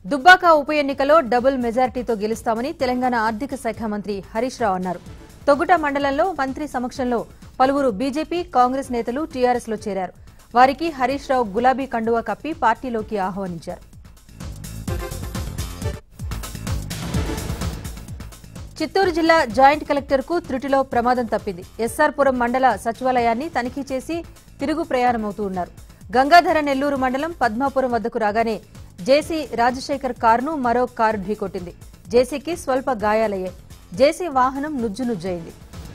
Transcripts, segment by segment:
దుబ్బాక ఉప ఎన్నికలో డబుల్ మెజారిటీతో గెలుస్తామని తెలంగాణ ఆర్థిక శాఖ మంత్రి హరీష్ రావు అన్నారు తొగుట మండలంలో మంత్రి సమక్షంలో పలువురు బీజేపీ కాంగ్రెస్ నేతలు టీఆర్ఎస్ లో చేరారు వారికి హరీష్ రావు గులాబీ కండువా కప్పి పార్టీలోకి ఆహ్వానించారు చిత్తూరు జిల్లా జాయింట్ కలెక్టర్ కు త్రుటిలో ప్రమాదం తప్పింది ఎస్ఆర్పురం మండల సచివాలయాన్ని తనిఖీ చేసి తిరుగు ప్రయాణమవుతూ ఉన్నారు గంగాధర నెల్లూరు మండలం పద్మాపురం వద్దకు రాగానే జేసీ రాజశేఖర్ కారును మరో కారు ఢీకొట్టింది జేసీకి స్వల్ప గాయాలయ్యాయి జేసీ వాహనం నుజ్జు నుజ్జయింది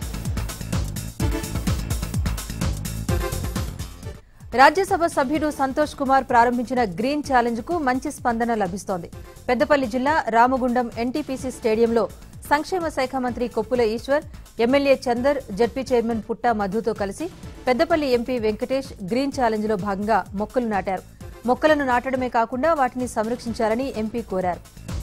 రాజ్యసభ సభ్యుడు సంతోష్ కుమార్ ప్రారంభించిన గ్రీన్ ఛాలెంజ్ కు మంచి స్పందన లభిస్తోంది పెద్దపల్లి జిల్లా రామగుండం ఎన్టీపీసీ స్టేడియంలో సంక్షేమ శాఖ మంత్రి Koppula Eshwar MLA Chander ZP chairman Putta మధుతో కలిసి Peddapalli MP Venkatesh green challenge లో భాగంగా మొక్కలు నాటారు మొక్కలను నాటడమే కాకుండా వాటిని సంరక్షించాలని ఎంపీ కోరారు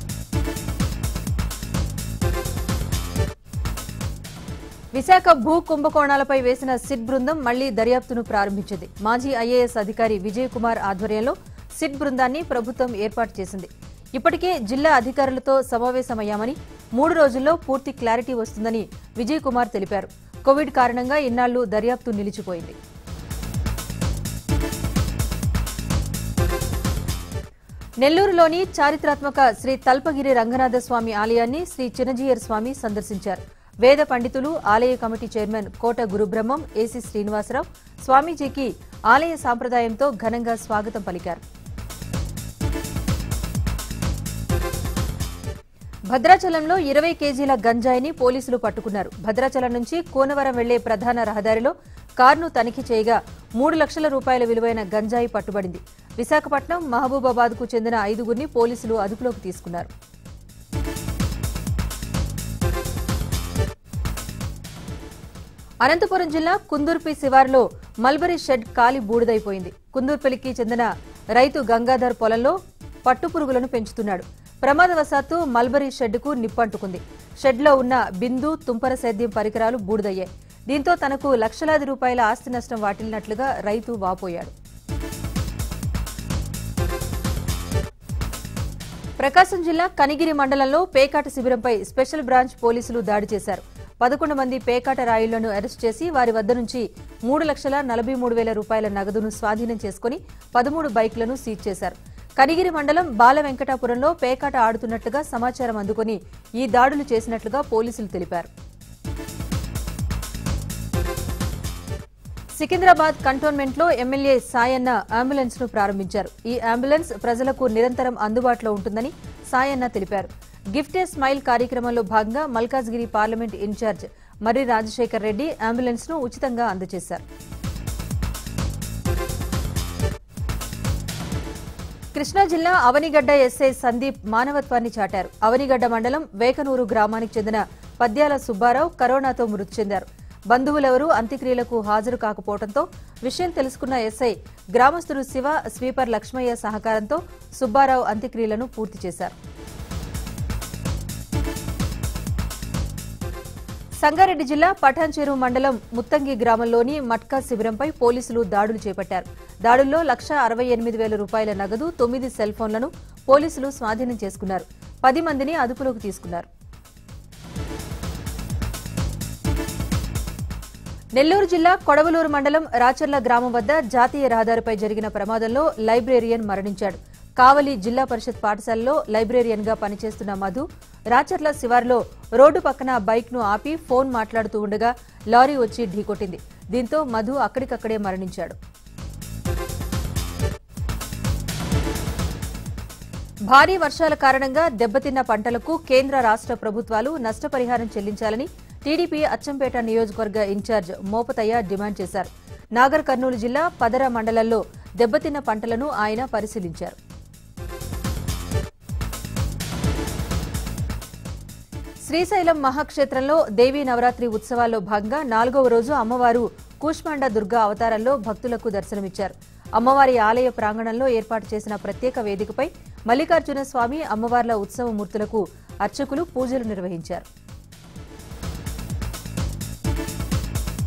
విశాఖ భూ కుంభకోణాలపై వేసిన సిట్ బృందం మళ్లీ దర్యాప్తును ప్రారంభించింది మాజీ ఐఏఎస్ అధికారి విజయ్ కుమార్ ఆధ్వర్యంలో సిట్ బృందాన్ని ప్రభుత్వం ఏర్పాటు చేసింది ఇప్పటికే జిల్లా అధికారులతో సమావేశమయ్యామని మూడు రోజుల్లో పూర్తి క్లారిటీ వస్తుందని విజయ్ కుమార్ తెలిపారు కోవిడ్ కారణంగా ఇన్నాళ్లు దర్యాప్తు నిలిచిపోయింది నెల్లూరులోని చారిత్రాత్మక శ్రీ తల్పగిరి రంగనాథ స్వామి ఆలయాన్ని శ్రీ చిన్నజీయర్ స్వామి సందర్శించారు వేద పండితులు ఆలయ committee chairman Kota Gurubrahmam AC Srinivasarao స్వామీజీకి ఆలయ సాంప్రదాయంతో ఘనంగా స్వాగతం పలికారు భద్రాచలంలో ఇరవై కేజీల గంజాయిని పోలీసులు పట్టుకున్నారు భద్రాచలం నుంచి కోనవరం వెళ్లే ప్రధాన రహదారిలో కారును తనిఖీ చేయగా మూడు లక్షల రూపాయల విలువైన గంజాయి పట్టుబడింది విశాఖపట్నం మహబూబాబాద్ కు చెందిన ఐదుగురిని పోలీసులు అదుపులోకి తీసుకున్నారు అనంతపురం జిల్లా కుందూర్పి శివారులో మల్బరీ షెడ్ కాలి బూడిదైపోయింది కుందూర్పల్లికి చెందిన రైతు గంగాధర్ పొలంలో పట్టుపురుగులను పెంచుతున్నాడు ప్రమాదవశాత్తు మల్బరీ షెడ్కు నిప్పంటుకుంది షెడ్లో ఉన్న బిందు తుంపర సేద్యం పరికరాలు బూడిదయ్యాయి దీంతో తనకు లక్షలాది రూపాయల ఆస్తి నష్టం వాటిల్లినట్లుగా రైతు వాపోయాడు ప్రకాశం జిల్లా కనిగిరి మండలంలో పేకాట శిబిరంపై స్పెషల్ బ్రాంచ్ పోలీసులు దాడి చేశారు పదకొండు మంది పేకాట రాయుళ్లను అరెస్ట్ చేసి వారి వద్ద నుంచి మూడు లక్షల నలభై మూడు వేల రూపాయల నగదును స్వాధీనం చేసుకుని పదమూడు బైక్లను సీజ్ చేశారు కనిగిరి మండలం బాల వెంకటాపురంలో పేకాట ఆడుతున్నట్లుగా సమాచారం అందుకుని ఈ దాడులు చేసినట్లుగా పోలీసులు తెలిపారు సికింద్రాబాద్ కంటోన్మెంట్ లో ఎమ్మెల్యే సాయన్న అంబులెన్స్ ను ప్రారంభించారు ఈ అంబులెన్స్ ప్రజలకు నిరంతరం అందుబాటులో ఉంటుందని సాయన్న తెలిపారు గిఫ్టే స్మైల్ కార్యక్రమంలో భాగంగా Malkajgiri parliament incharge Marri Rajasekhar Reddy ambulance ను ఉచితంగా అందజేశారు కృష్ణా జిల్లా అవనిగడ్డ ఎస్ఐ సందీప్ మానవత్వాన్ని చాటారు అవనిగడ్డ మండలం వేకనూరు గ్రామానికి చెందిన పద్యాల సుబ్బారావు కరోనాతో మృతి చెందారు బంధువులెవరూ అంత్యక్రియలకు హాజరు కాకపోవడంతో విషయం తెలుసుకున్న ఎస్ఐ గ్రామస్తుడు శివ స్వీపర్ లక్ష్మయ్య సహకారంతో సుబ్బారావు అంత్యక్రియలను పూర్తి చేశారు సంగారెడ్డి జిల్లా పఠాన్చెరు మండలం ముత్తంగి గ్రామంలోని మట్కా శిబిరంపై పోలీసులు దాడులు చేపట్టారు దాడుల్లో లక్ష అరవై ఎనిమిది వేల రూపాయల నగదు తొమ్మిది సెల్ ఫోన్లను పోలీసులు స్వాధీనం చేసుకున్నారు పది మందిని అదుపులోకి తీసుకున్నారు నెల్లూరు జిల్లా కొడవలూరు మండలం రాచర్ల గ్రామం వద్ద జాతీయ రహదారిపై జరిగిన ప్రమాదంలో లైబ్రేరియన్ మరణించాడు కావలి జిల్లా పరిషత్ పాఠశాలలో లైబ్రేరియన్ గా పనిచేస్తున్న మధు రాచర్ల శివార్లో రోడ్డు పక్కన బైక్ ను ఆపి ఫోన్ మాట్లాడుతూ ఉండగా లారీ వచ్చి ఢీకొట్టింది దీంతో మధు అక్కడికక్కడే మరణించాడు భారీ వర్షాల కారణంగా దెబ్బతిన్న పంటలకు కేంద్ర రాష్ట్ర ప్రభుత్వాలు నష్టపరిహారం చెల్లించాలని టీడీపీ అచ్చంపేట నియోజకవర్గ ఇన్ఛార్జ్ మోపతయ్య డిమాండ్ చేశారు నాగర్ కర్నూలు జిల్లా పదర మండలంలో దెబ్బతిన్న పంటలను ఆయన పరిశీలించారు శ్రీశైలం మహాక్షేత్రంలో దేవీ నవరాత్రి ఉత్సవాల్లో భాగంగా నాలుగవ రోజు అమ్మవారు కూష్మాండ దుర్గా అవతారంలో భక్తులకు దర్శనమిచ్చారు అమ్మవారి ఆలయ ప్రాంగణంలో ఏర్పాటు చేసిన ప్రత్యేక వేదికపై మల్లికార్జున స్వామి అమ్మవార్ల ఉత్సవ మూర్తులకు అర్చకులు పూజలు నిర్వహించారు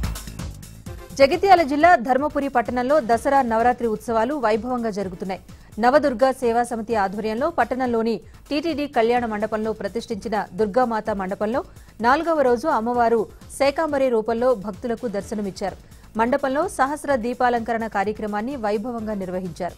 జగిత్యాల జిల్లా ధర్మపురి పట్టణంలో దసరా నవరాత్రి ఉత్సవాలు వైభవంగా జరుగుతున్నాయి నవదుర్గా సేవా సమితి ఆధ్వర్యంలో పట్టణంలోని టీటీడీ కళ్యాణ మండపంలో ప్రతిష్ఠించిన దుర్గామాత మండపంలో నాలుగవ రోజు అమ్మవారు శేకాంబరి రూపంలో భక్తులకు దర్శనమిచ్చారు మండపంలో సహస్ర దీపాలంకరణ కార్యక్రమాన్ని వైభవంగా నిర్వహించారు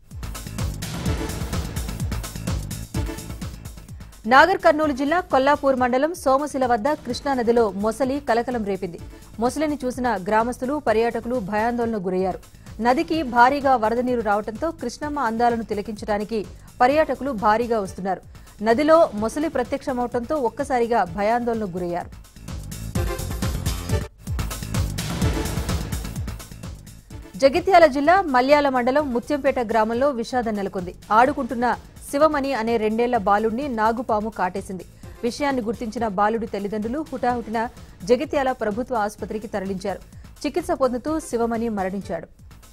నాగర్ కర్నూలు జిల్లా కొల్లాపూర్ మండలం సోమశిల వద్ద కృష్ణానదిలో మొసలి కలకలం రేపింది మొసలిని చూసిన గ్రామస్తులు పర్యాటకులు భయాందోళనకు గురయ్యారు నదికి భారీగా వరద నీరు రావడంతో కృష్ణమ్మ అందాలను తిలకించడానికి పర్యాటకులు భారీగా వస్తున్నారు నదిలో మొసలి ప్రత్యక్షమవడంతో ఒక్కసారిగా భయాందోళనకు గురయ్యారు జగిత్యాల జిల్లా మల్యాల మండలం ముత్యంపేట గ్రామంలో విషాదం నెలకొంది ఆడుకుంటున్న శివమణి అనే రెండేళ్ల బాలుడిని నాగుపాము కాటేసింది విషయాన్ని గుర్తించిన బాలుడి తల్లిదండ్రులు హుటాహుటిన జగిత్యాల ప్రభుత్వ ఆసుపత్రికి తరలించారు చికిత్స పొందుతూ శివమణి మరణించాడు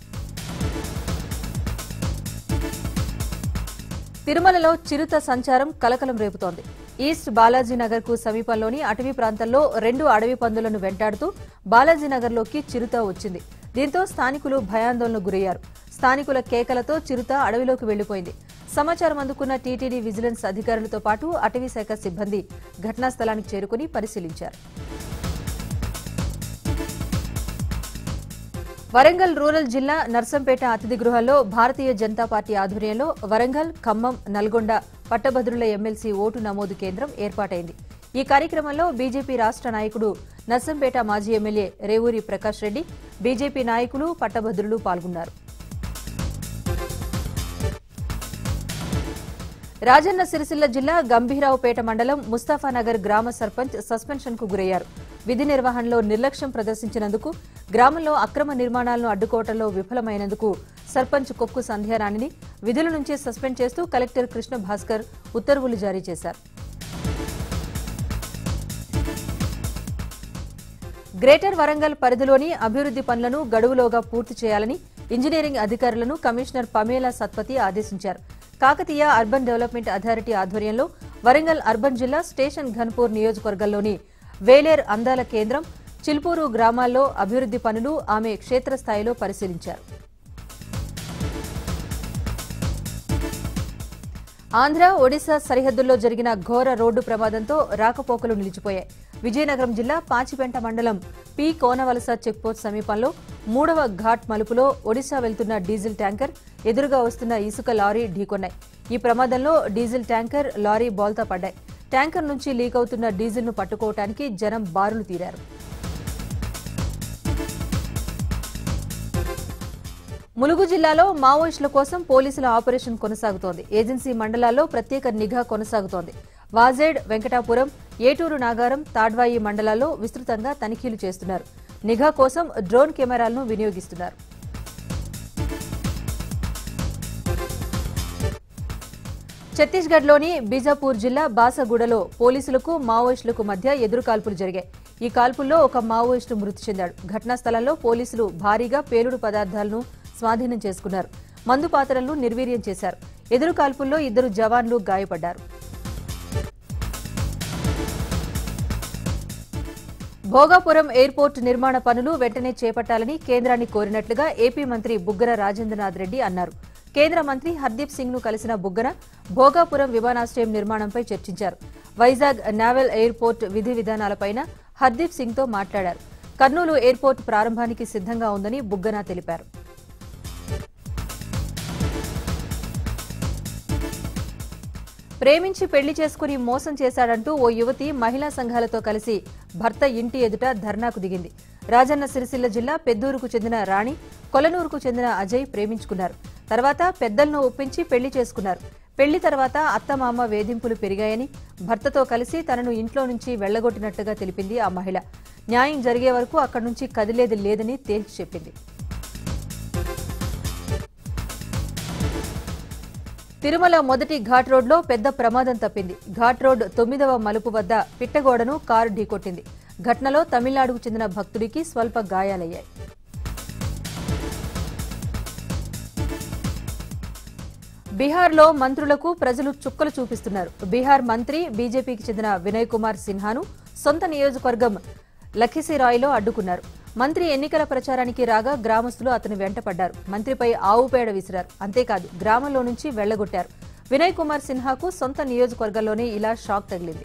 తిరుమలలో చిరుత సంచారం కలకలం రేపుతోంది ఈస్ట్ బాలాజీనగర్ కు సమీపంలోని అటవీ ప్రాంతంలో రెండు అడవి పందులను వెంటాడుతూ బాలాజీనగర్లోకి చిరుత వచ్చింది దీంతో స్థానికులు భయాందోళనకు గురయ్యారు స్థానికుల కేకలతో చిరుత అడవిలోకి వెళ్లిపోయింది సమాచారం అందుకున్న టీటీడీ విజిలెన్స్ అధికారులతో పాటు అటవీ శాఖ సిబ్బంది ఘటనా స్థలానికి చేరుకుని పరిశీలించారు వరంగల్ రూరల్ జిల్లా నర్సంపేట అతిథి గృహంలో భారతీయ జనతా పార్టీ ఆధ్వర్యంలో వరంగల్ ఖమ్మం నల్గొండ పట్టభద్రుల ఎమ్మెల్సీ ఓటు నమోదు కేంద్రం ఏర్పాటైంది ఈ కార్యక్రమంలో బీజేపీ రాష్ట్ర నాయకుడు నర్సంపేట మాజీ ఎమ్మెల్యే రేవూరి ప్రకాష్ రెడ్డి బీజేపీ నాయకులు పట్టభద్రులు పాల్గొన్నారు రాజన్న సిరిసిల్ల జిల్లా గంభీరావుపేట మండలం ముస్తాఫానగర్ గ్రామ సర్పంచ్ సస్పెన్షన్ కు గురయ్యారు విధి నిర్వహణలో నిర్లక్ష్యం ప్రదర్శించినందుకు గ్రామంలో అక్రమ నిర్మాణాలను అడ్డుకోవడంలో విఫలమైనందుకు సర్పంచ్ కొక్కు సంధ్యారాణిని విధుల నుంచి సస్పెండ్ చేస్తూ కలెక్టర్ కృష్ణ భాస్కర్ ఉత్తర్వులు జారీ చేశారు గ్రేటర్ వరంగల్ పరిధిలోని అభివృద్ది పనులను గడువులోగా పూర్తి చేయాలని ఇంజనీరింగ్ అధికారులను కమిషనర్ పమేలా సత్పతి ఆదేశించారు కాకతీయ అర్బన్ డెవలప్మెంట్ అథారిటీ ఆధ్వర్యంలో వరంగల్ అర్బన్ జిల్లా స్టేషన్ ఘన్పూర్ నియోజకవర్గంలోని వేలేర్ అందాల కేంద్రం చిల్పూరు గ్రామాల్లో అభివృద్ది పనులు ఆమె క్షేత్రస్థాయిలో పరిశీలించారు ఆంధ్ర ఒడిశా సరిహద్దుల్లో జరిగిన ఘోర రోడ్డు ప్రమాదంతో రాకపోకలు నిలిచిపోయాయి విజయనగరం జిల్లా పాచిపెంట మండలం పి కోనవలస చెక్పోస్ట్ సమీపంలో మూడవ ఘాట్ మలుపులో ఒడిశా వెళ్తున్న డీజిల్ ట్యాంకర్ ఎదురుగా వస్తున్న ఇసుక లారీ ఢీకొన్నాయి ఈ ప్రమాదంలో డీజిల్ ట్యాంకర్ లారీ బోల్తా పడ్డాయి ట్యాంకర్ నుంచి లీక్ అవుతున్న డీజిల్ను పట్టుకోవటానికి జనం బారులు తీరారు ములుగు జిల్లాలో మావోయిస్టుల కోసం పోలీసుల ఆపరేషన్ కొనసాగుతోంది ఏజెన్సీ మండలాల్లో ప్రత్యేక నిఘా కొనసాగుతోంది వాజేడ్ వెంకటాపురం ఏటూరు నాగారం తాడ్వాయి మండలాల్లో విస్తృతంగా తనిఖీలు చేస్తున్నారు నిఘా కోసం డ్రోన్ కెమెరాలను వినియోగిస్తున్నారు ఛత్తీస్గఢ్లోని బీజాపూర్ జిల్లా బాసగూడలో పోలీసులకు మావోయిస్టులకు మధ్య ఎదురుకాల్పులు జరిగాయి ఈ కాల్పుల్లో ఒక మావోయిస్టు మృతి చెందాడు ఘటనా స్థలంలో పోలీసులు భారీగా పేలుడు పదార్థాలను స్వాధీనం చేసుకున్నారు మందు పాత్రలను నిర్వీర్యం చేశారు ఎదురు కాల్పుల్లో ఇద్దరు జవాన్లు గాయపడ్డారు భోగాపురం ఎయిర్పోర్ట్ నిర్మాణ పనులు వెంటనే చేపట్టాలని కేంద్రాన్ని కోరినట్లుగా ఏపీ మంత్రి బుగ్గన రాజేంద్రనాథ్ రెడ్డి అన్నారు కేంద్ర మంత్రి హర్దీప్ సింగ్ ను కలిసిన బుగ్గన భోగాపురం విమానాశ్రయం నిర్మాణంపై చర్చించారు వైజాగ్ నావల్ ఎయిర్పోర్ట్ విధి విధానాలపైన హర్దీప్ సింగ్ తో మాట్లాడారు కర్నూలు ఎయిర్పోర్ట్ ప్రారంభానికి సిద్ధంగా ఉందని బుగ్గన తెలిపారు ప్రేమించి పెళ్లి చేసుకుని మోసం చేశాడంటూ ఓ యువతి మహిళా సంఘాలతో కలిసి భర్త ఇంటి ఎదుట ధర్నాకు దిగింది రాజన్న సిరిసిల్ల జిల్లా పెద్దూరుకు చెందిన రాణి కొలనూరుకు చెందిన అజయ్ ప్రేమించుకున్నారు తర్వాత పెద్దలను ఒప్పించి పెళ్లి చేసుకున్నారు పెళ్లి తర్వాత అత్తమామ వేధింపులు పెరిగాయని భర్తతో కలిసి తనను ఇంట్లో నుంచి వెళ్లగొట్టినట్టుగా తెలిపింది ఆ మహిళ న్యాయం జరిగే వరకు అక్కడి నుంచి కదిలేది లేదని తేల్చి చెప్పింది తిరుమల మొదటి ఘాట్ రోడ్లో పెద్ద ప్రమాదం తప్పింది ఘాట్ రోడ్ తొమ్మిదవ మలుపు వద్ద పిట్టగోడను కారు ఢీకొట్టింది ఘటనలో తమిళనాడుకు చెందిన భక్తుడికి స్వల్ప గాయాలయ్యాయి బీహార్లో మంత్రులకు ప్రజలు చుక్కలు చూపిస్తున్నారు బీహార్ మంత్రి బీజేపీకి చెందిన వినయ్ కుమార్ సిన్హాను సొంత నియోజకవర్గం లఖిసిరాయ్లో అడ్డుకున్నారు మంత్రి ఎన్నికల ప్రచారానికి రాగా గ్రామస్తులు అతని వెంటపడ్డారు మంత్రిపై ఆవు పేడ విసిరారు అంతేకాదు గ్రామంలో నుంచి వెళ్లగొట్టారు వినయ్ కుమార్ సిన్హాకు సొంత నియోజకవర్గంలోనే ఇలా షాక్ తగిలింది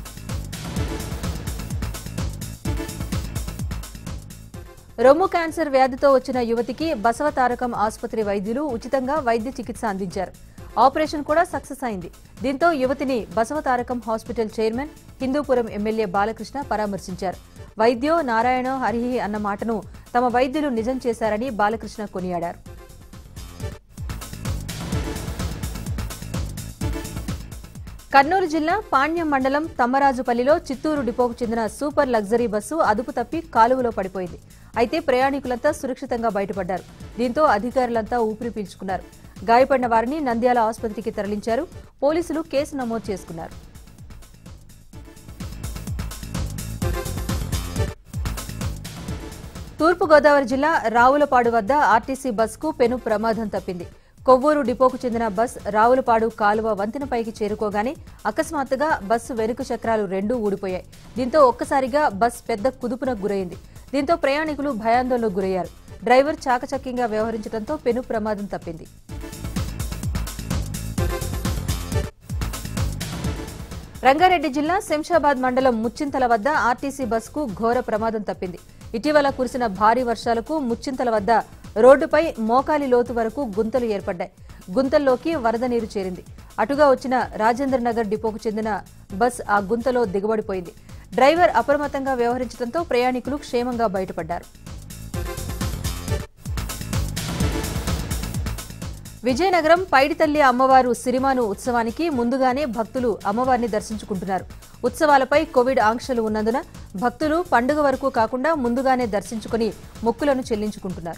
రొమ్ము క్యాన్సర్ వ్యాధితో వచ్చిన యువతికి బసవతారకం ఆసుపత్రి వైద్యులు ఉచితంగా వైద్య చికిత్స అందించారు ఆపరేషన్ కూడా సక్సెస్ అయింది దీంతో యువతిని Basavatarakam hospital chairman Hindupuram MLA Balakrishna పరామర్శించారు వైద్యో నారాయణ హరిహి అన్న మాటను తమ వైద్యులు నిజం చేశారని బాలకృష్ణ కొనియాడారు కర్నూలు జిల్లా పాణ్యం మండలం తమ్మరాజుపల్లిలో చిత్తూరు డిపోకు చెందిన సూపర్ లగ్జరీ బస్సు అదుపు తప్పి కాలువలో పడిపోయింది అయితే ప్రయాణికులంతా సురక్షితంగా బయటపడ్డారు దీంతో అధికారులంతా ఊపిరి పీల్చుకున్నారు గాయపడిన వారిని నంద్యాల ఆసుపత్రికి తరలించారు పోలీసులు కేసు నమోదు చేసుకున్నారు తూర్పుగోదావరి జిల్లా రావులపాడు వద్ద ఆర్టీసీ బస్కు పెను ప్రమాదం తప్పింది కొవ్వూరు డిపోకు చెందిన బస్ రావులపాడు కాలువ వంతెనపైకి చేరుకోగానే అకస్మాత్తుగా బస్సు వెనుక చక్రాలు రెండూ ఊడిపోయాయి దీంతో ఒక్కసారిగా బస్ పెద్ద కుదుపునకు గురైంది దీంతో ప్రయాణికులు భయాందోళనకు గురయ్యారు డ్రైవర్ చాకచక్యంగా వ్యవహరించడంతో పెను ప్రమాదం తప్పింది రంగారెడ్డి జిల్లా శంషాబాద్ మండలం ముచ్చింతల వద్ద ఆర్టీసీ బస్కు ఘోర ప్రమాదం తప్పింది ఇటీవల కురిసిన భారీ వర్షాలకు ముచ్చింతల వద్ద రోడ్డుపై మోకాలి లోతు వరకు గుంతలు ఏర్పడ్డాయి గుంతల్లోకి వరద నీరు చేరింది అటుగా వచ్చిన రాజేంద్ర నగర్ డిపోకు చెందిన బస్ ఆ గుంతలో దిగబడిపోయింది డ్రైవర్ అప్రమత్తంగా వ్యవహరించడంతో ప్రయాణికులు క్షేమంగా బయటపడ్డారు విజయనగరం పైడితల్లి అమ్మవారు సిరిమాను ఉత్సవానికి ముందుగానే భక్తులు అమ్మవారిని దర్శించుకుంటున్నారు ఉత్సవాలపై కోవిడ్ ఆంక్షలు ఉన్నందున భక్తులు పండుగ వరకు కాకుండా ముందుగానే దర్శించుకుని మొక్కులను చెల్లించుకుంటున్నారు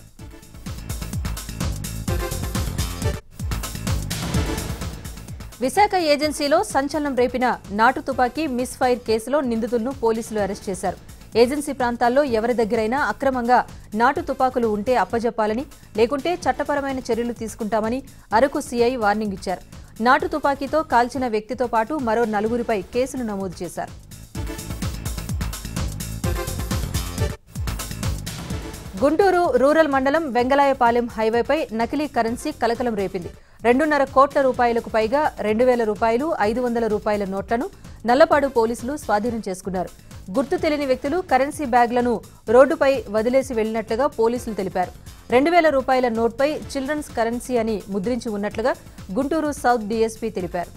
విశాఖ ఏజెన్సీలో సంచలనం రేపిన నాటు తుపాకీ మిస్ ఫైర్ కేసులో నిందితులను పోలీసులు అరెస్ట్ చేశారు ఏజెన్సీ ప్రాంతాల్లో ఎవరి దగ్గరైనా అక్రమంగా నాటు తుపాకులు ఉంటే అప్పజెప్పాలని లేకుంటే చట్టపరమైన చర్యలు తీసుకుంటామని అరకు సీఐ వార్నింగ్ ఇచ్చారు నాటు తుపాకీతో కాల్చిన వ్యక్తితో పాటు మరో నలుగురిపై కేసులు నమోదు చేశారు గుంటూరు రూరల్ మండలం వెంగళాయపాలెం హైవేపై నకిలీ కరెన్సీ కలకలం రేపింది రెండున్నర కోట్ల రూపాయలకు పైగా రెండు వేల రూపాయలు ఐదు వందల రూపాయల నోట్లను నల్లపాడు పోలీసులు స్వాధీనం చేసుకున్నారు గుర్తు తెలియని వ్యక్తులు కరెన్సీ బ్యాగ్లను రోడ్డుపై వదిలేసి వెళ్లినట్లుగా పోలీసులు తెలిపారు రెండు వేల రూపాయల నోట్పై చిల్డ్రన్స్ కరెన్సీ అని ముద్రించి ఉన్నట్లుగా గుంటూరు సౌత్ డీఎస్పీ తెలిపారు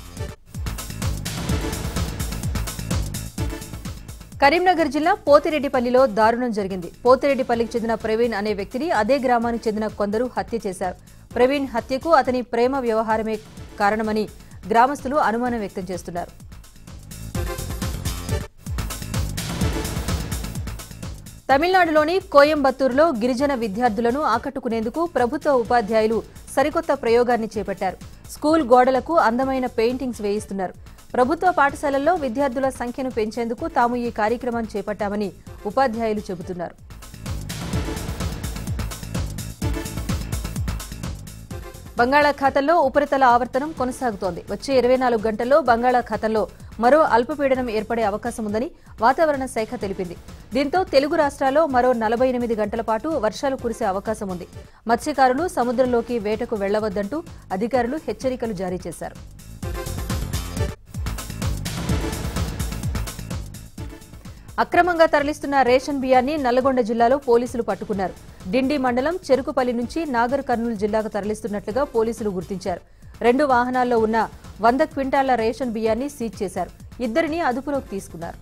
కరీంనగర్ జిల్లా పోతిరెడ్డిపల్లిలో దారుణం జరిగింది పోతిరెడ్డిపల్లికి చెందిన ప్రవీణ్ అనే వ్యక్తిని అదే గ్రామానికి చెందిన కొందరు హత్య చేశారు ప్రవీణ్ హత్యకు అతని ప్రేమ వ్యవహారమే కారణమని గ్రామస్తులు అనుమానం వ్యక్తం చేస్తున్నారు తమిళనాడులోని కోయంబత్తూరులో గిరిజన విద్యార్థులను ఆకట్టుకునేందుకు ప్రభుత్వ ఉపాధ్యాయులు సరికొత్త ప్రయోగాన్ని చేపట్టారు స్కూల్ గోడలకు అందమైన పెయింటింగ్స్ వేయిస్తున్నారు ప్రభుత్వ పాఠశాలల్లో విద్యార్థుల సంఖ్యను పెంచేందుకు తాము ఈ కార్యక్రమాన్ని చేపట్టామని ఉపాధ్యాయులు చెబుతున్నారు బంగాళాఖాతంలో ఉపరితల ఆవర్తనం కొనసాగుతోంది వచ్చే ఇరవై నాలుగు గంటల్లో బంగాళాఖాతంలో మరో అల్పపీడనం ఏర్పడే అవకాశం ఉందని వాతావరణ శాఖ తెలిపింది దీంతో తెలుగు రాష్ట్రాల్లో మరో నలభై ఎనిమిది గంటల పాటు వర్షాలు కురిసే అవకాశం ఉంది మత్స్యకారులు సముద్రంలోకి వేటకు వెళ్లవద్దంటూ అధికారులు హెచ్చరికలు జారీ చేశారు అక్రమంగా తరలిస్తున్న రేషన్ బియ్యాన్ని నల్లగొండ జిల్లాలో పోలీసులు పట్టుకున్నారు డిండి మండలం చెరుకుపల్లి నుంచి నాగర్ కర్నూలు జిల్లాకు తరలిస్తున్నట్లుగా పోలీసులు గుర్తించారు రెండు వాహనాల్లో ఉన్న వంద క్వింటాళ్ల రేషన్ బియ్యాన్ని సీజ్ చేశారు ఇద్దరిని అదుపులోకి తీసుకున్నారు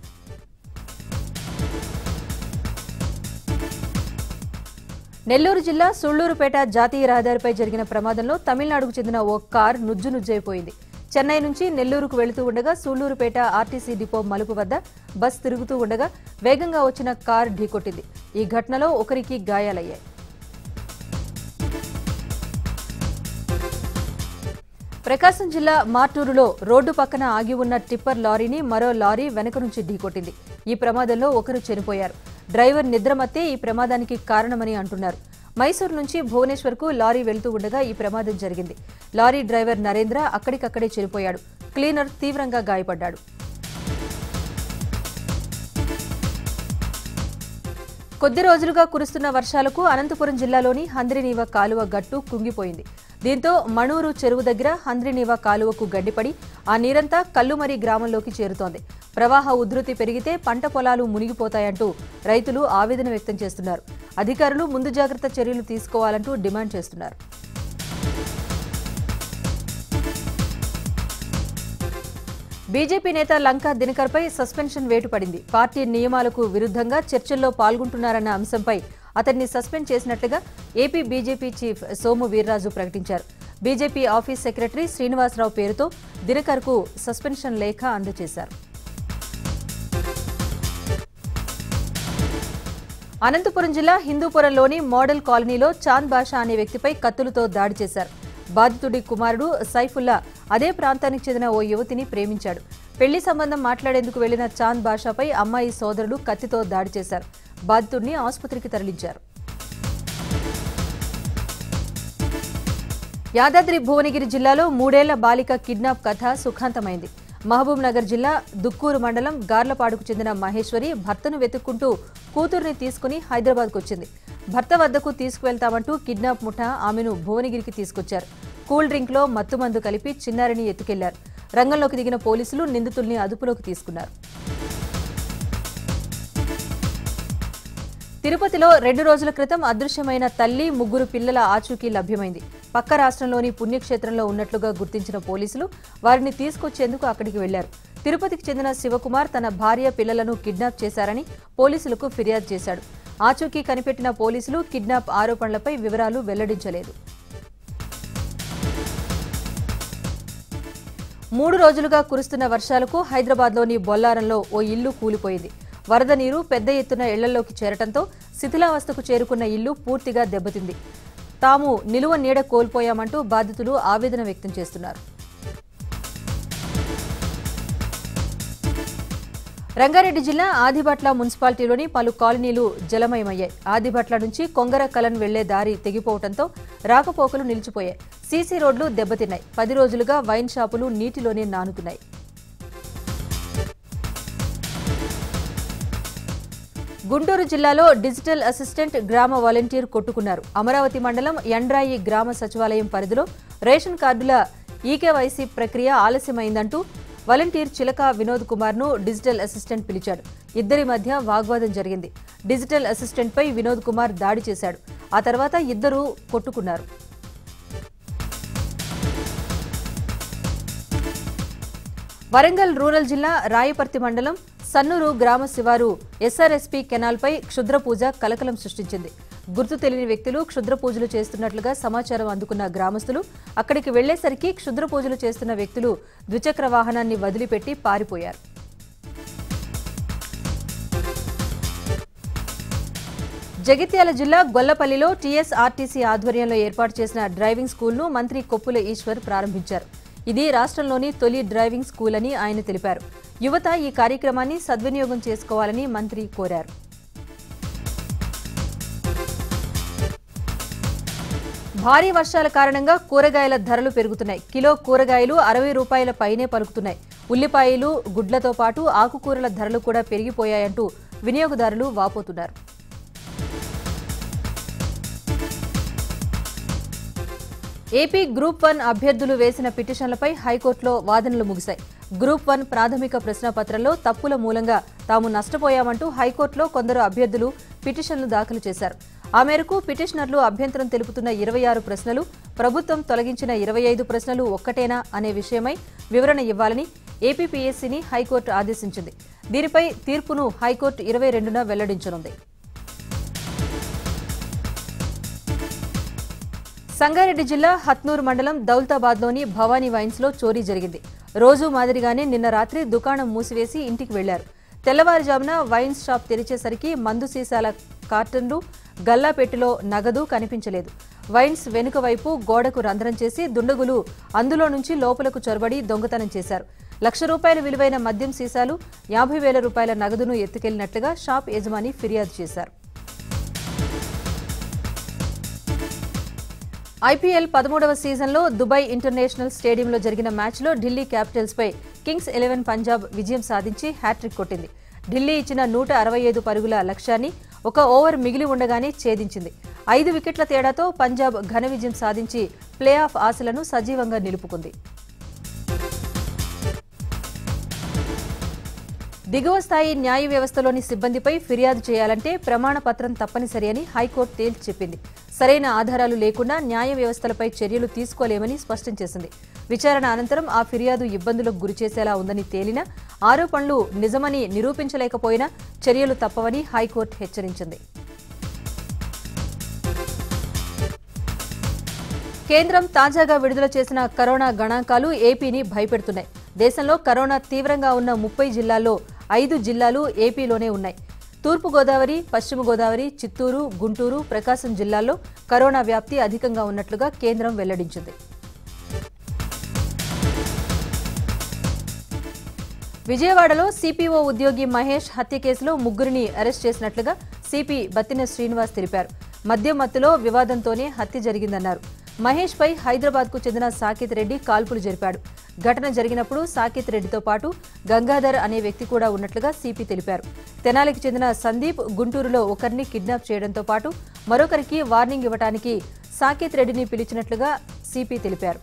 నెల్లూరు జిల్లా సుళ్లూరుపేట జాతీయ రహదారిపై జరిగిన ప్రమాదంలో తమిళనాడుకు చెందిన ఓ కార్ నుజ్జు నుజ్జైపోయింది చెన్నై నుంచి నెల్లూరుకు వెళుతూ ఉండగా సూళ్లూరుపేట ఆర్టీసీ డిపో మలుపు వద్ద బస్ తిరుగుతూ ఉండగా వేగంగా వచ్చిన కార్ ఢీకొట్టింది ఈ ఘటనలో ఒకరికి గాయాలయ్యాయి ప్రకాశం జిల్లా మార్టూరులో రోడ్డు పక్కన ఆగి ఉన్న టిప్పర్ లారీని మరో లారీ వెనక నుంచి ఢీకొట్టింది ఈ ప్రమాదంలో ఒకరు చనిపోయారు డ్రైవర్ నిద్రమత్తే ఈ ప్రమాదానికి కారణమని అంటున్నారు మైసూరు నుంచి భువనేశ్వర్కు లారీ వెళ్తూ ఉండగా ఈ ప్రమాదం జరిగింది లారీ డ్రైవర్ నరేంద్ర అక్కడికక్కడే చనిపోయాడు క్లీనర్ తీవ్రంగా గాయపడ్డాడు కొద్ది రోజులుగా కురుస్తున్న వర్షాలకు అనంతపురం జిల్లాలోని హంద్రినీవ కాలువ గట్టు కుంగిపోయింది దీంతో మణూరు చెరువు దగ్గర హంద్రినీవ కాలువకు గడ్డిపడి ఆ నీరంతా కల్లుమరి గ్రామంలోకి చేరుతోంది ప్రవాహ ఉధృతి పెరిగితే పంట పొలాలు మునిగిపోతాయంటూ రైతులు ఆవేదన వ్యక్తం చేస్తున్నారు అధికారులు ముందు జాగ్రత్త చర్యలు తీసుకోవాలంటూ డిమాండ్ చేస్తున్నారు బీజేపీ నేత లంకా దినకర్పై సస్పెన్షన్ వేటు పడింది పార్టీ నియమాలకు విరుద్ధంగా చర్చల్లో పాల్గొంటున్నారన్న అంశంపై అతన్ని సస్పెండ్ చేసినట్లుగా AP BJP chief Somu Veerraju ప్రకటించారు బీజేపీ ఆఫీస్ సెక్రటరీ శ్రీనివాసరావు పేరుతో దినకర్కు సస్పెన్షన్ లేఖ అందజేశారు అనంతపురం జిల్లా హిందూపురంలోని మోడల్ కాలనీలో చాంద్ బాషా అనే వ్యక్తిపై కత్తులతో దాడి చేశారు బాధితుడి కుమారుడు సైఫుల్లా అదే ప్రాంతానికి చెందిన ఓ యువతిని ప్రేమించాడు పెళ్లి సంబంధం మాట్లాడేందుకు వెళ్లిన చాంద్ బాషాపై అమ్మాయి సోదరుడు కత్తితో దాడి చేశారు బాధితుడిని ఆసుపత్రికి తరలించారు యాదాద్రి భువనగిరి జిల్లాలో మూడేళ్ల బాలిక కిడ్నాప్ కథ సుఖాంతమైంది మహబూబ్ నగర్ జిల్లా దుక్కూరు మండలం గార్లపాడుకు చెందిన మహేశ్వరి భర్తను వెతుక్కుంటూ కూతుర్ని తీసుకుని హైదరాబాద్కు వచ్చింది భర్త వద్దకు తీసుకువెళ్తామంటూ కిడ్నాప్ ముఠా ఆమెను భువనగిరికి తీసుకొచ్చారు కూల్ డ్రింక్లో మత్తుమందు కలిపి చిన్నారిని ఎత్తుకెళ్లారు రంగంలోకి దిగిన పోలీసులు నిందితుల్ని అదుపులోకి తీసుకున్నారు తిరుపతిలో రెండు రోజుల క్రితం అదృశ్యమైన తల్లి ముగ్గురు పిల్లల ఆచూకీ లభ్యమైంది పక్క రాష్ట్రంలోని పుణ్యక్షేత్రంలో ఉన్నట్లుగా గుర్తించిన పోలీసులు వారిని తీసుకొచ్చేందుకు అక్కడికి వెళ్లారు తిరుపతికి చెందిన శివకుమార్ తన భార్య పిల్లలను కిడ్నాప్ చేశారని పోలీసులకు ఫిర్యాదు చేశాడు ఆచూకీ కనిపెట్టిన పోలీసులు కిడ్నాప్ ఆరోపణలపై వివరాలు వెల్లడించలేదు మూడు రోజులుగా కురుస్తున్న వర్షాలకు హైదరాబాద్లోని బొల్లారంలో ఓ ఇల్లు కూలిపోయింది వరద నీరు పెద్ద ఎత్తున ఇళ్లలోకి చేరటంతో శిథిలావస్థకు చేరుకున్న ఇల్లు పూర్తిగా దెబ్బతింది తాము నిలువ నీడ కోల్పోయామంటూ బాధితులు ఆవేదన వ్యక్తం చేస్తున్నారు రంగారెడ్డి జిల్లా ఆదిభట్ల మున్సిపాలిటీలోని పలు కాలనీలు జలమయమయ్యాయి ఆదిభట్ల నుంచి కొంగర కలన్ వెళ్లే దారి తెగిపోవడంతో రాకపోకలు నిలిచిపోయాయి సీసీ రోడ్లు దెబ్బతిన్నాయి పది రోజులుగా వైన్ షాపులు నీటిలోనే నానుకున్నాయి గుంటూరు జిల్లాలో డిజిటల్ అసిస్టెంట్ గ్రామ వాలంటీర్ కొట్టుకున్నారు అమరావతి మండలం యండ్రాయి గ్రామ సచివాలయం పరిధిలో రేషన్ కార్డుల ఈకేవైసీ ప్రక్రియ ఆలస్యమైందంటూ వాలంటీర్ చిలక వినోద్ కుమార్ను డిజిటల్ అసిస్టెంట్ పిలిచాడు ఇద్దరి మధ్య వాగ్వాదం జరిగింది డిజిటల్ అసిస్టెంట్పై వినోద్ కుమార్ దాడి చేశాడు ఆ తర్వాత ఇద్దరూ కొట్టుకున్నారు వరంగల్ రూరల్ జిల్లా రాయపర్తి మండలం సన్నూరు గ్రామ శివారు ఎస్ఆర్ఎస్పీ కెనాల్పై క్షుద్ర పూజ కలకలం సృష్టించింది గుర్తు తెలియని వ్యక్తులు క్షుద్ర పూజలు చేస్తున్నట్లుగా సమాచారం అందుకున్న గ్రామస్తులు అక్కడికి వెళ్లేసరికి క్షుద్ర పూజలు చేస్తున్న వ్యక్తులు ద్విచక్ర వాహనాన్ని వదిలిపెట్టి పారిపోయారు జగిత్యాల జిల్లా గొల్లపల్లిలో టీఎస్ఆర్టీసీ ఆధ్వర్యంలో ఏర్పాటు చేసిన డ్రైవింగ్ స్కూల్ను మంత్రి కొప్పుల ఈశ్వర్ ప్రారంభించారు ఇది రాష్ట్రంలోని తొలి డ్రైవింగ్ స్కూల్ అని ఆయన తెలిపారు యువత ఈ కార్యక్రమాన్ని సద్వినియోగం చేసుకోవాలని మంత్రి కోరారు భారీ వర్షాల కారణంగా కూరగాయల ధరలు పెరుగుతున్నాయి కిలో కూరగాయలు అరవై రూపాయల పైనే పలుకుతున్నాయి ఉల్లిపాయలు గుడ్లతో పాటు ఆకుకూరల ధరలు కూడా పెరిగిపోయాయంటూ వినియోగదారులు వాపోతున్నారు ఏపీ గ్రూప్ వన్ అభ్యర్థులు వేసిన పిటిషన్లపై హైకోర్టులో వాదనలు ముగిశాయి గ్రూప్ వన్ ప్రాథమిక ప్రశ్నపత్రంలో తప్పుల మూలంగా తాము నష్టపోయామంటూ హైకోర్టులో కొందరు అభ్యర్థులు పిటిషన్లు దాఖలు చేశారు ఆ మేరకు పిటిషనర్లు అభ్యంతరం తెలుపుతున్న ఇరవై ఆరు ప్రశ్నలు ప్రభుత్వం తొలగించిన ఇరవై ఐదు ప్రశ్నలు ఒక్కటేనా అనే విషయమై వివరణ ఇవ్వాలని ఏపీపీఎస్సీని హైకోర్టు ఆదేశించింది దీనిపై తీర్పును హైకోర్టు ఇరవై రెండున వెల్లడించనుంది సంగారెడ్డి జిల్లా హత్నూరు మండలం దౌలతాబాద్లోని భవానీ వైన్స్లో చోరీ జరిగింది రోజు మాదిరిగానే నిన్న రాత్రి దుకాణం మూసివేసి ఇంటికి వెళ్లారు తెల్లవారుజామున వైన్స్ షాప్ తెరిచేసరికి మందు సీసాల కార్టన్లు గల్లాపెట్టిలో నగదు కనిపించలేదు వైన్స్ వెనుక వైపు గోడకు రంధ్రం చేసి దుండగులు అందులో నుంచి లోపలకు చొరబడి దొంగతనం చేశారు లక్ష రూపాయల విలువైన మద్యం సీసాలు యాభై వేల రూపాయల నగదును ఎత్తుకెళ్లినట్లుగా షాప్ యజమాని ఫిర్యాదు చేశారు ఐపీఎల్ పదమూడవ సీజన్లో దుబాయ్ ఇంటర్నేషనల్ స్టేడియంలో జరిగిన మ్యాచ్లో ఢిల్లీ క్యాపిటల్స్పై కింగ్స్ ఎలెవెన్ పంజాబ్ విజయం సాధించి హ్యాట్రిక్ కొట్టింది ఢిల్లీ ఇచ్చిన నూట అరవై ఐదు పరుగుల లక్ష్యాన్ని ఒక ఓవర్ మిగిలి ఉండగానే ఛేదించింది ఐదు వికెట్ల తేడాతో పంజాబ్ ఘన విజయం సాధించి ప్లే ఆఫ్ ఆశలను సజీవంగా నిలుపుకుంది దిగువ స్థాయి న్యాయ వ్యవస్థలోని సిబ్బందిపై ఫిర్యాదు చేయాలంటే ప్రమాణ పత్రం తప్పనిసరి అని హైకోర్టు తేల్చి చెప్పింది సరైన ఆధారాలు లేకుండా న్యాయ వ్యవస్థలపై చర్యలు తీసుకోలేమని స్పష్టం చేసింది విచారణ అనంతరం ఆ ఫిర్యాదు ఇబ్బందులకు గురిచేసేలా ఉందని తేలినా ఆరోపణలు నిజమని నిరూపించలేకపోయినా చర్యలు తప్పవని హైకోర్టు హెచ్చరించింది కేంద్రం తాజాగా విడుదల చేసిన కరోనా గణాంకాలు ఏపీని భయపెడుతున్నాయి దేశంలో కరోనా తీవ్రంగా ఉన్న ముప్పై జిల్లాల్లో ఐదు జిల్లాలు ఏపీలోనే ఉన్నాయి తూర్పు గోదావరి పశ్చిమ గోదావరి చిత్తూరు గుంటూరు ప్రకాశం జిల్లాల్లో కరోనా వ్యాప్తి అధికంగా ఉన్నట్లుగా కేంద్రం వెల్లడించింది విజయవాడలో సిపిఓ ఉద్యోగి మహేష్ హత్య కేసులో ముగ్గురిని అరెస్ట్ చేసినట్లుగా సిపి బత్తిన శ్రీనివాస్ తెలిపారు మద్యం మత్తులో వివాదంతోనే హత్య జరిగిందన్నారు మహేష్ పై హైదరాబాద్ కు చెందిన సాకేత్ రెడ్డి కాల్పులు జరిపాడు ఘటన జరిగినప్పుడు సాకేత్ రెడ్డితో పాటు గంగాధర్ అనే వ్యక్తి కూడా ఉన్నట్లుగా సిపి తెలిపారు తెనాలికి చెందిన సందీప్ గుంటూరులో ఒకరిని కిడ్నాప్ చేయడంతో పాటు మరొకరికి వార్నింగ్ ఇవ్వడానికి సాకేత్ రెడ్డిని పిలిచినట్లుగా సిపి తెలిపారు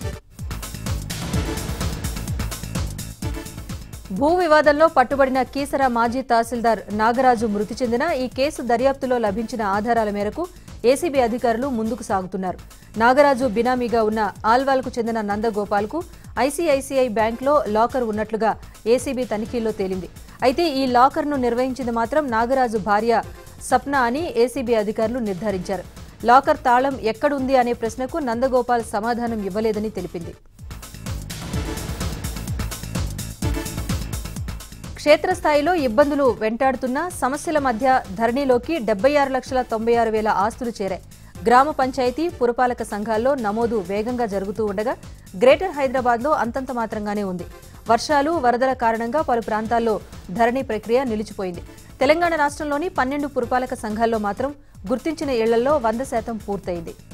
భూ వివాదంలో పట్టుబడిన కీసర మాజీ తహసీల్దార్ నాగరాజు మృతి చెందిన ఈ కేసు దర్యాప్తులో లభించిన ఆధారాల మేరకు ఏసీబీ అధికారులు ముందుకు సాగుతున్నారు నాగరాజు బినామీగా ఉన్న ఆల్వాల్కు చెందిన నందగోపాల్కు ఐసీఐసీఐ బ్యాంక్లో లాకర్ ఉన్నట్లుగా ఏసీబీ తనిఖీల్లో తేలింది అయితే ఈ లాకర్ను నిర్వహించింది మాత్రం నాగరాజు భార్య సప్న అని ఏసీబీ అధికారులు నిర్ధారించారు లాకర్ తాళం ఎక్కడుంది అనే ప్రశ్నకు నందగోపాల్ సమాధానం ఇవ్వలేదని తెలిపింది క్షేత్రస్థాయిలో ఇబ్బందులు వెంటాడుతున్న సమస్యల మధ్య ధరణిలోకి డెబ్బై ఆరు లక్షల తొంభై ఆరు వేల ఆస్తులు చేరాయి గ్రామ పంచాయతీ పురపాలక సంఘాల్లో నమోదు వేగంగా జరుగుతూ ఉండగా గ్రేటర్ హైదరాబాద్లో అంతంత మాత్రంగానే ఉంది వర్షాలు వరదల కారణంగా పలు ప్రాంతాల్లో ధరణి ప్రక్రియ నిలిచిపోయింది తెలంగాణ రాష్ట్రంలోని పన్నెండు పురపాలక సంఘాల్లో మాత్రం గుర్తించిన ఇళ్లలో వంద శాతం పూర్తయింది